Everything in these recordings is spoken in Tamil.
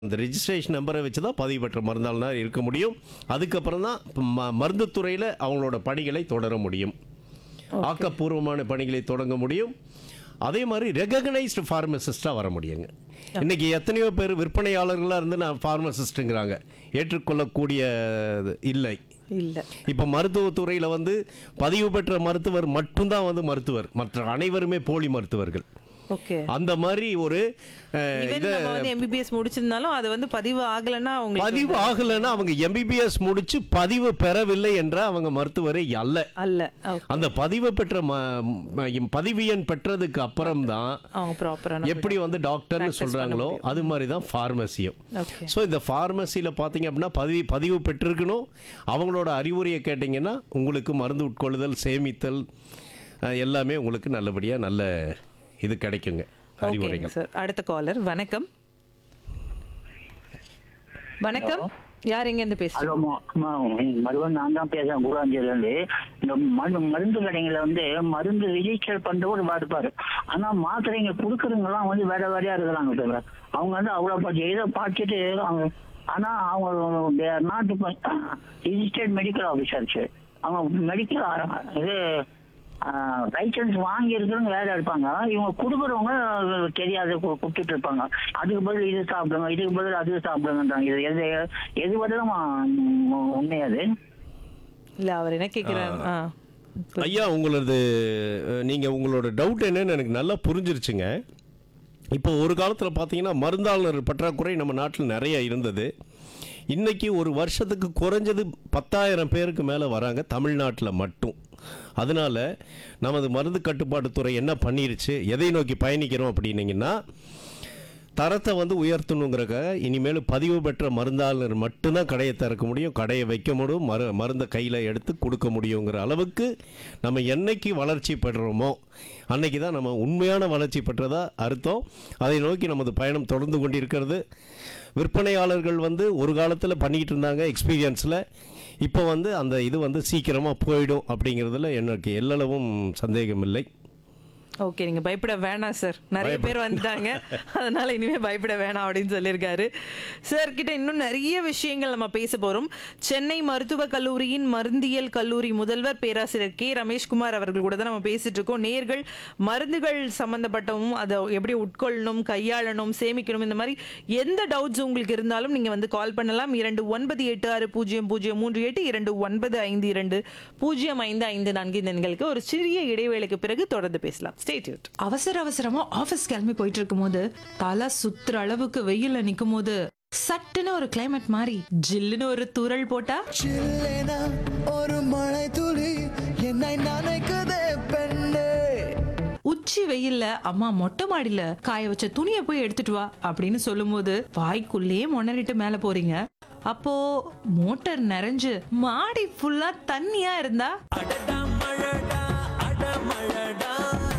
அந்த ரெஜிஸ்ட்ரேஷன் நம்பரை வச்சு தான் பதிவு பெற்ற மருந்தாளனாக இருக்க முடியும் அதுக்கப்புறம் தான் ம மருந்துத் துறையில் அவங்களோட பணிகளை தொடர முடியும் ஆக்கப்பூர்வமான பணிகளை தொடங்க முடியும் அதே மாதிரி ரெகக்னைஸ்டு ஃபார்மசிஸ்ட்டாக வர முடியுங்க இன்னைக்கு எத்தனையோ பேர் விற்பனையாளர்களாக இருந்து நான் ஃபார்மசிஸ்ட்டுங்கிறாங்க ஏற்றுக்கொள்ளக்கூடிய இல்லை இல்ல இப்போ மருத்துவத்துறையில் வந்து பதிவு பெற்ற மருத்துவர் மட்டும்தான் வந்து மருத்துவர் மற்ற அனைவருமே போலி மருத்துவர்கள் ஓகே அந்த மாதிரி ஒரு அஹ், ஈவன் இதை நம்ம வந்து எம்பிபிஎஸ் முடிச்சிருந்தாலும் அது வந்து பதிவு ஆகலைன்னா அவங்க பதிவு ஆகலைன்னா அவங்க எம்பிபிஎஸ் முடிச்சு பதிவு பெறவில்லை என்ற அவங்க மருத்துவரே அல்ல அல்ல ஓ- அந்த பதிவு பெற்ற ம- ம- பதிவு எண் பெற்றதுக்கு அப்புறம் தான் அவங்க ப்ராப்பரான எப்படி வந்து டாக்டர்னு சொல்றாங்களோ அது மாதிரி தான் ஃபார்மசியும் ஓகே ஸோ இந்த ஃபார்மசியில் பார்த்தீங்க அப்படின்னா பதிவு பதிவு பெற்றிருக்கணும் அவங்களோட அறிவுரையை கேட்டிங்கன்னா உங்களுக்கு மருந்து உட்கொள்ளுதல் சேமித்தல் அஹ், எல்லாமே உங்களுக்கு நல்லபடியாக நல்ல இது கிடைக்குங்க ஓகேங்க அறிவுரைகள் சார் அடுத்த காலர் வணக்கம் வணக்கம் யார் எங்க இருந்து பேசுறீங்க ஹலோ ம- ம- மருவன் நான் தான் பேசுறேன் கூடாஞ்சேரியிலேருந்து இந்த மருந்து மருந்து கடைங்களை வந்து மருந்து ரிஜிஸ்டர் பண்ணுறவர் பார்ப்பாரு ஆனா மாத்திரைங்க கொடுக்குறவங்கலாம் வந்து வேற வேறையா இருக்கிறாங்க தவிர அவங்க வந்து அவ்வளோ பார்த்து இதை பார்த்துட்டு அவங்க ஆனா அவங்க நாட்டு ரிஜிஸ்டர்ட் மெடிக்கல் ஆஃபீஸர்ஸ் அவங்க மெடிக்கல் இது லைசன்ஸ் வாங்கி இருக்கிறவங்க வேற இருப்பாங்க இவங்க கொடுக்குறவங்க தெரியாத கு- கொடுத்துட்டு இருப்பாங்க அதுக்கு பதில் இது சாப்பிடுங்க இதுக்கு பதில் அது சாப்பிடுங்கன்றாங்க இது எது எது பதிலும் உண்மையாது இல்ல அவர் என்ன கேக்குறாரு ஆ ஐயா உங்களது அஹ், நீங்க உங்களோட டவுட் என்னன்னு எனக்கு நல்லா புரிஞ்சிருச்சுங்க இப்போ ஒரு காலத்தில் பார்த்தீங்கன்னா மருந்தாளர் பற்றாக்குறை நம்ம நாட்டில் நிறைய இருந்தது இன்னைக்கு ஒரு வருஷத்துக்கு குறைஞ்சது பத்தாயிரம் பேருக்கு மேலே வராங்க தமிழ்நாட்டில் மட்டும் அதனால நமது மருந்து கட்டுப்பாட்டுத்துறை என்ன பண்ணிருச்சு எதை நோக்கி பயணிக்கிறோம் அப்படின்னீங்கன்னா தரத்தை வந்து உயர்த்தணுங்கிறக்காக இனிமேல் பதிவு பெற்ற மருந்தாளர் மட்டும்தான் கடையை திறக்க முடியும் கடையை வைக்க முடியும் மரு மருந்தை கையில் எடுத்து கொடுக்க முடியுங்கிற அளவுக்கு நம்ம என்னைக்கு வளர்ச்சி பெறுறோமோ அன்னைக்கு தான் நம்ம உண்மையான வளர்ச்சி பெற்றதா அர்த்தம் அதை நோக்கி நமது பயணம் தொடர்ந்து கொண்டிருக்கிறது விற்பனையாளர்கள் வந்து ஒரு காலத்தில் பண்ணிக்கிட்டு இருந்தாங்க எக்ஸ்பீரியன்ஸில் இப்போ வந்து அந்த இது வந்து சீக்கிரமாக போயிடும் அப்படிங்கிறதுல எனக்கு எல்லளவும் சந்தேகம் இல்லை ஓகே நீங்க பயப்பட வேணாம் சார் நிறைய பேர் வந்துட்டாங்க அதனால இனிமே பயப்பட வேணாம் அப்படின்னு சொல்லியிருக்காரு சார் கிட்ட இன்னும் நிறைய விஷயங்கள் நம்ம பேச போறோம் சென்னை மருத்துவக் கல்லூரியின் மருந்தியல் கல்லூரி முதல்வர் பேராசிரியர் கே ரமேஷ்குமார் அவர்கள் கூட தான் நம்ம பேசிட்டு இருக்கோம் நேர்கள் மருந்துகள் சம்பந்தப்பட்டவும் அதை எப்படி உட்கொள்ளணும் கையாளணும் சேமிக்கணும் இந்த மாதிரி எந்த டவுட்ஸ் உங்களுக்கு இருந்தாலும் நீங்க வந்து கால் பண்ணலாம் இரண்டு ஒன்பது எட்டு ஆறு பூஜ்ஜியம் பூஜ்ஜியம் மூன்று எட்டு இரண்டு ஒன்பது ஐந்து இரண்டு பூஜ்ஜியம் ஐந்து ஐந்து நான்கு இந்த எண்களுக்கு ஒரு சிறிய இடைவேளைக்கு பிறகு தொடர்ந்து பேசலாம் ஸ்டேட்யூட் அவசர அவசரமா ஆபீஸ் கிளம்பி போயிட்டு இருக்கும்போது தலை சுத்துற அளவுக்கு வெயில்ல நிக்கும் போது சட்டுன்னு ஒரு கிளைமேட் மாறி ஜில்லுன்னு ஒரு தூறல் போட்டா சில்லேனா ஒரு மழை துளி என்னை நினைக்குதே பெண்ணே உச்சி வெயில்ல அம்மா மொட்டை மாடியில காய வச்ச துணியை போய் எடுத்துட்டு வா அப்படின்னு சொல்லும்போது வாய்க்குள்ளேயே முனறிட்டு மேல போறீங்க அப்போ மோட்டார் நிறைஞ்சு மாடி ஃபுல்லா தண்ணியா இருந்தா அடடா மழடா அட மழடா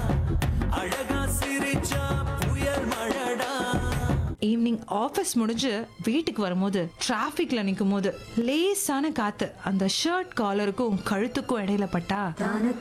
அழகா சிரிச்சா புயல் மழடா ஈவினிங் ஆஃபீஸ் முடிஞ்சு வீட்டுக்கு வரும்போது டிராஃபிக்ல நிற்கும் போது லேசான காத்து அந்த ஷர்ட் காலருக்கும் கழுத்துக்கும் இடையில பட்டா தான